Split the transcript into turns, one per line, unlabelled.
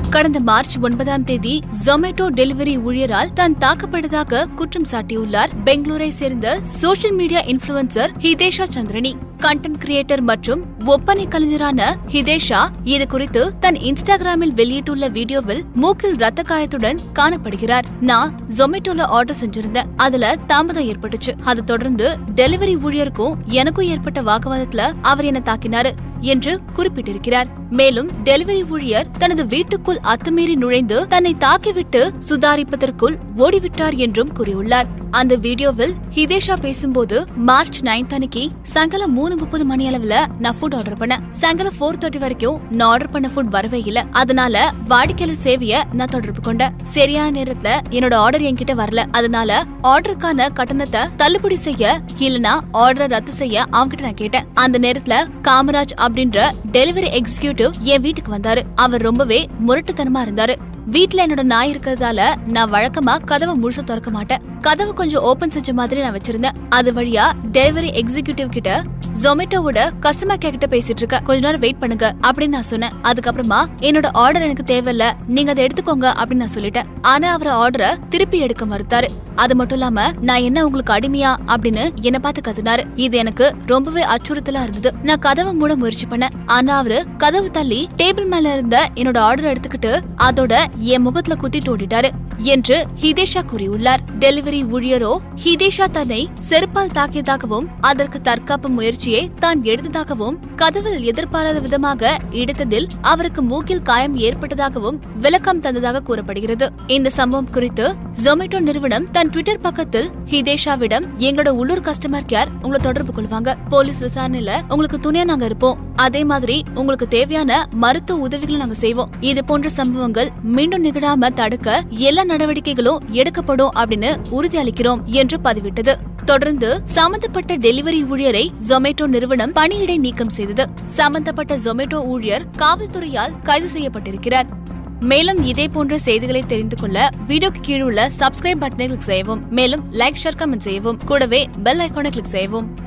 கடந்த மார்ச் ஒன்பதாம் தேதி ஜொமேட்டோ டெலிவரி ஊழியரால் தான் தாக்கப்பட்டதாக குற்றம் சாட்டியுள்ளார் பெங்களூரை சேர்ந்த social media influencer Hitesha Chandrani content creator மற்றும் ஒப்பனை கலைஞரான ஹிதேஷா இது குறித்து தன் இன்ஸ்டாகிராமில் வெளியிட்டுள்ள வீடியோவில் மூக்கில் ரத்த காயத்துடன் காணப்படுகிறார் நான் ஜொமேட்டோல ஆர்டர் செஞ்சிருந்தேன் அதுல தாமதம் ஏற்பட்டுச்சு அதை தொடர்ந்து டெலிவரி ஊழியருக்கும் எனக்கும் ஏற்பட்ட வாக்குவாதத்துல அவர் என்ன தாக்கினாரு என்று குறிப்பிட்டிருக்கிறார் மேலும் டெலிவரி ஊழியர் தனது வீட்டுக்குள் அத்துமீறி நுழைந்து தன்னை தாக்கிவிட்டு சுதாரிப்பதற்குள் ஓடிவிட்டார் என்றும் கூறியுள்ளார் அந்த வீடியோவில் ஹிதேஷா பேசும்போது மார்ச் நைன்த் அன்னைக்கு சாயங்காலம் மூணு முப்பது மணி அளவுல நான் ஃபுட் ஆர்டர் பண்ணேன் சாயங்காலம் ஃபோர் தேர்ட்டி வரைக்கும் நான் ஆர்டர் பண்ண ஃபுட் வரவே இல்ல அதனால வாடிக்கையாளர் சேவைய நான் தொடர்பு கொண்டேன் சரியான நேரத்துல என்னோட ஆர்டர் என்கிட்ட வரல அதனால ஆர்டருக்கான கட்டணத்தை தள்ளுபடி செய்ய இல்லனா ஆர்டரை ரத்து செய்ய அவன்கிட்ட நான் கேட்டேன் அந்த நேரத்துல காமராஜ் அப்படின்ற டெலிவரி எக்ஸிகியூட்டிவ் என் வீட்டுக்கு வந்தாரு அவர் ரொம்பவே முரட்டுத்தனமா இருந்தாரு வீட்ல என்னோட நாய் இருக்கிறதால நான் வழக்கமா கதவை முழுசா திறக்க மாட்டேன் கதவு கொஞ்சம் ஓபன் செஞ்ச மாதிரி நான் வச்சிருந்தேன் அது வழியா டெலிவரி எக்ஸிகியூட்டிவ் கிட்ட ஜொமேட்டோவோட கஸ்டமர் கேர் கிட்ட பேசிட்டு இருக்க கொஞ்ச நேரம் வெயிட் பண்ணுங்க அப்படின்னு நான் சொன்னேன் அதுக்கப்புறமா என்னோட ஆர்டர் எனக்கு தேவையில்ல நீங்க அதை எடுத்துக்கோங்க அப்படின்னு நான் சொல்லிட்டேன் ஆனா அவர் ஆர்டரை திருப்பி எடுக்க மறுத்தாரு அது மட்டும் இல்லாம நான் என்ன உங்களுக்கு அடிமையா அப்படின்னு என்ன பார்த்து கத்துனாரு இது எனக்கு ரொம்பவே அச்சுறுத்தலா இருந்தது நான் கதவை மூட முயற்சி பண்ணேன் ஆனா அவரு கதவு தள்ளி டேபிள் மேல இருந்த என்னோட ஆர்டர் எடுத்துக்கிட்டு அதோட என் முகத்துல குத்திட்டு ஓடிட்டாரு என்று ஹிதேஷா கூறியுள்ளார் டெலிவரி ஊழியரோ ஹிதேஷா தன்னை செருப்பால் தாக்கியதாகவும் அதற்கு தற்காப்பு முயற்சியை தான் எடுத்ததாகவும் கதவில் எதிர்பாராத விதமாக இடித்ததில் அவருக்கு மூக்கில் காயம் ஏற்பட்டதாகவும் விளக்கம் தந்ததாக கூறப்படுகிறது இந்த சம்பவம் குறித்து ஜொமேட்டோ நிறுவனம் தன் ட்விட்டர் பக்கத்தில் ஹிதேஷாவிடம் எங்களோட உள்ளூர் கஸ்டமர் கேர் உங்களை தொடர்பு கொள்வாங்க போலீஸ் விசாரணையில உங்களுக்கு துணையா நாங்க இருப்போம் அதே மாதிரி உங்களுக்கு தேவையான மருத்துவ உதவிகளை நாங்க செய்வோம் இது போன்ற சம்பவங்கள் மீண்டும் நிகழாம தடுக்க எல்லா நடவடிக்கைகளும் எடுக்கப்படும் அப்படின்னு உறுதியளிக்கிறோம் என்று பதிவிட்டது தொடர்ந்து சம்பந்தப்பட்ட டெலிவரி ஊழியரை ஜொமேட்டோ நிறுவனம் பணியிடை நீக்கம் செய்தது சம்பந்தப்பட்ட ஜொமேட்டோ ஊழியர் காவல்துறையால் கைது செய்யப்பட்டிருக்கிறார் மேலும் இதே போன்ற செய்திகளை தெரிந்து கொள்ள வீடியோக்கு கீழே உள்ள சப்ஸ்கிரைப் பட்டனை கிளிக் செய்யவும் மேலும் லைக் ஷேர் கமெண்ட் செய்யவும் கூடவே பெல் ஐகானை கிளிக் செய்யவும்